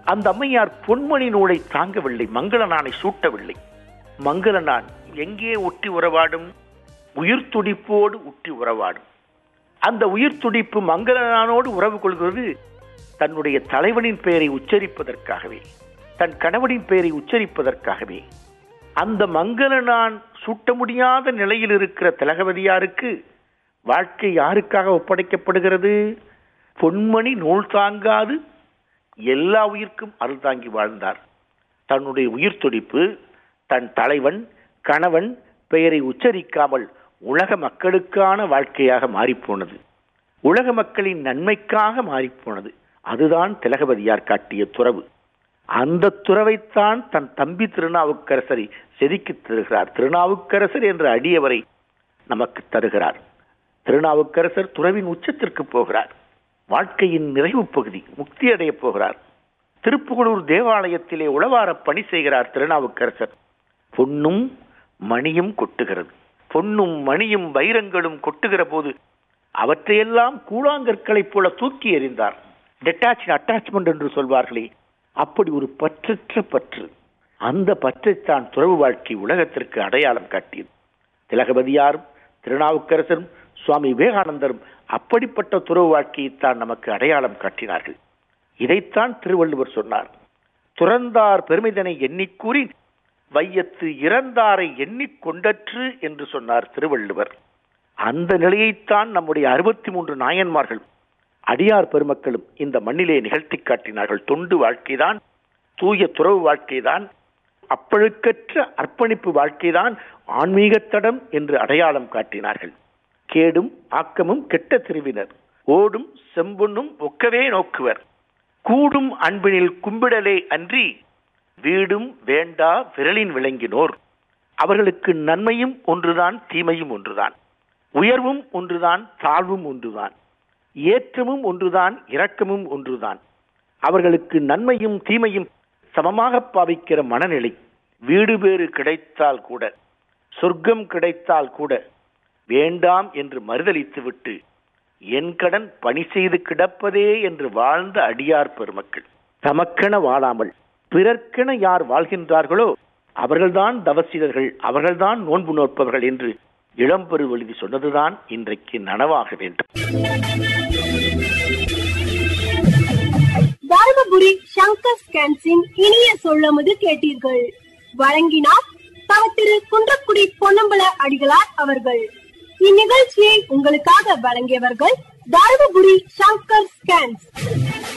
அந்த அம்மையார் பொன்மணி நூலை தாங்கவில்லை மங்கள நாணை சூட்டவில்லை மங்கள நான் எங்கே ஒட்டி உறவாடும் உயிர் துடிப்போடு உற்றி உறவாடும் அந்த உயிர் துடிப்பு மங்களனானோடு உறவு கொள்கிறது தன்னுடைய தலைவனின் பெயரை உச்சரிப்பதற்காகவே தன் கணவனின் பெயரை உச்சரிப்பதற்காகவே அந்த மங்களனான் சூட்ட முடியாத நிலையில் இருக்கிற திலகவதியாருக்கு வாழ்க்கை யாருக்காக ஒப்படைக்கப்படுகிறது பொன்மணி நூல் தாங்காது எல்லா உயிர்க்கும் அருள் தாங்கி வாழ்ந்தார் தன்னுடைய உயிர் துடிப்பு தன் தலைவன் கணவன் பெயரை உச்சரிக்காமல் உலக மக்களுக்கான வாழ்க்கையாக மாறிப்போனது உலக மக்களின் நன்மைக்காக மாறிப்போனது அதுதான் திலகவதியார் காட்டிய துறவு அந்த துறவைத்தான் தன் தம்பி திருநாவுக்கரசரை செதுக்கித் தருகிறார் திருநாவுக்கரசர் என்ற அடியவரை நமக்கு தருகிறார் திருநாவுக்கரசர் துறவின் உச்சத்திற்கு போகிறார் வாழ்க்கையின் நிறைவு பகுதி முக்தி அடையப் போகிறார் திருப்புகலூர் தேவாலயத்திலே உளவார பணி செய்கிறார் திருநாவுக்கரசர் பொன்னும் மணியும் கொட்டுகிறது பொன்னும் மணியும் வைரங்களும் கொட்டுகிற போது அவற்றையெல்லாம் கூழாங்கற்களைப் போல தூக்கி எறிந்தார் டெட்டாச் அட்டாச்மெண்ட் என்று சொல்வார்களே அப்படி ஒரு பற்றற்ற பற்று அந்த பற்றைத்தான் துறவு வாழ்க்கை உலகத்திற்கு அடையாளம் காட்டியது திலகபதியாரும் திருநாவுக்கரசரும் சுவாமி விவேகானந்தரும் அப்படிப்பட்ட துறவு வாழ்க்கையைத்தான் நமக்கு அடையாளம் காட்டினார்கள் இதைத்தான் திருவள்ளுவர் சொன்னார் துறந்தார் பெருமிதனை எண்ணிக்கூறி வையத்து இறந்தாரை எண்ணிக் கொண்டற்று என்று சொன்னார் திருவள்ளுவர் அந்த நிலையைத்தான் நம்முடைய அறுபத்தி மூன்று நாயன்மார்கள் அடியார் பெருமக்களும் இந்த மண்ணிலே நிகழ்த்தி காட்டினார்கள் தொண்டு வாழ்க்கைதான் தூய துறவு வாழ்க்கைதான் அப்பழுக்கற்ற அர்ப்பணிப்பு வாழ்க்கைதான் ஆன்மீகத்தடம் என்று அடையாளம் காட்டினார்கள் கேடும் ஆக்கமும் கெட்ட திருவினர் ஓடும் செம்பொன்னும் ஒக்கவே நோக்குவர் கூடும் அன்பினில் கும்பிடலே அன்றி வீடும் வேண்டா விரலின் விளங்கினோர் அவர்களுக்கு நன்மையும் ஒன்றுதான் தீமையும் ஒன்றுதான் உயர்வும் ஒன்றுதான் தாழ்வும் ஒன்றுதான் ஏற்றமும் ஒன்றுதான் இரக்கமும் ஒன்றுதான் அவர்களுக்கு நன்மையும் தீமையும் சமமாக பாவிக்கிற மனநிலை வீடு பேறு கிடைத்தால் கூட சொர்க்கம் கிடைத்தால் கூட வேண்டாம் என்று மறுதளித்துவிட்டு என் கடன் பணி செய்து கிடப்பதே என்று வாழ்ந்த அடியார் பெருமக்கள் தமக்கென வாழாமல் பிறர்க்கென யார் வாழ்கின்றார்களோ அவர்கள்தான் தவசீலர்கள் அவர்கள்தான் நோன்பு நோற்பவர்கள் என்று இளம்பெரு எழுதி சொன்னதுதான் இன்றைக்கு நனவாக வேண்டும் தருமபுரி சங்கர் ஸ்கேன்ஸின் இனிய சொல்லமுது கேட்டீர்கள் வழங்கினார் தவ திரு குன்றக்குடி பொன்னம்பல அடிகளார் அவர்கள் இந்நிகழ்ச்சியை உங்களுக்காக வழங்கியவர்கள் தருமபுரி சங்கர் ஸ்கேன்ஸ்